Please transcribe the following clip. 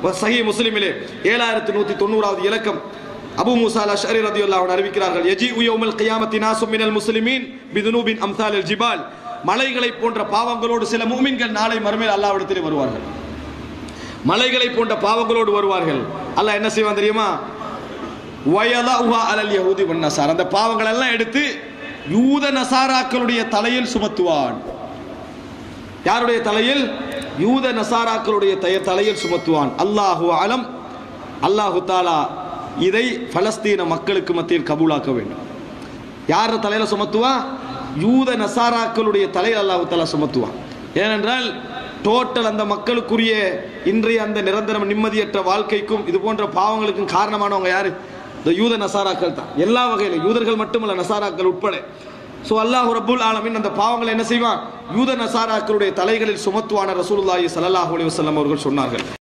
சஹி முஸ்லிமிலே ஏழாயிரத்தி நூத்தி தொண்ணூறாவது இலக்கம் அபு மூசா அஷரி ரதியுல்லாஹு அன்ஹு அறிவிக்கிறார்கள் யஜி யௌமல் கியாமத்தி நாசும் மினல் முஸ்லிமீன் பிதுனூபின் அம்சாலில் ஜிபால் மலைகளை போன்ற பாவங்களோடு சில மூமின்கள் நாளை மறுமையில் அல்லாஹ்விடத்திலே வருவார்கள் மலைகளை போன்ற பாவங்களோடு வருவார்கள் அல்லாஹ் என்ன செய்வான் தெரியுமா வயதா அலல் யஹூதி வன் நசார் அந்த பாவங்கள் எல்லாம் எடுத்து யூத நசாராக்களுடைய தலையில் சுமத்துவான் யாருடைய தலையில் யூத நசாராக்களுடைய தய- தலையில் சுமத்துவான் அல்லாஹு அலம் அல்லாஹு தாலா இதை பலஸ்தீன மக்களுக்கு மத்தியில் கபூலாக்க வேண்டும் யார தலையில சுமத்துவா யூத நசாராக்களுடைய தலையில் அல்லாஹு தாலா சுமத்துவான் ஏனென்றால் டோட்டல் அந்த மக்களுக்குரிய இன்றைய அந்த நிரந்தரம் நிம்மதியற்ற வாழ்க்கைக்கும் இது போன்ற பாவங்களுக்கும் காரணமானவங்க யாரு இந்த யூத நசாராக்கள் தான் எல்லா வகையிலும் யூதர்கள் மட்டுமல்ல நசாராக்கள் உட்பட ஸோ அல்லாஹ் ரப்புல் ஆலமீன் அந்த பாவங்களை என்ன செய்வான் யூத நசாராக்களுடைய தலைகளில் சுமத்துவான ரசூலுல்லாஹி ஸல்லல்லாஹு அலைஹி வஸல்லம் அவர்கள் சொன்னார்கள்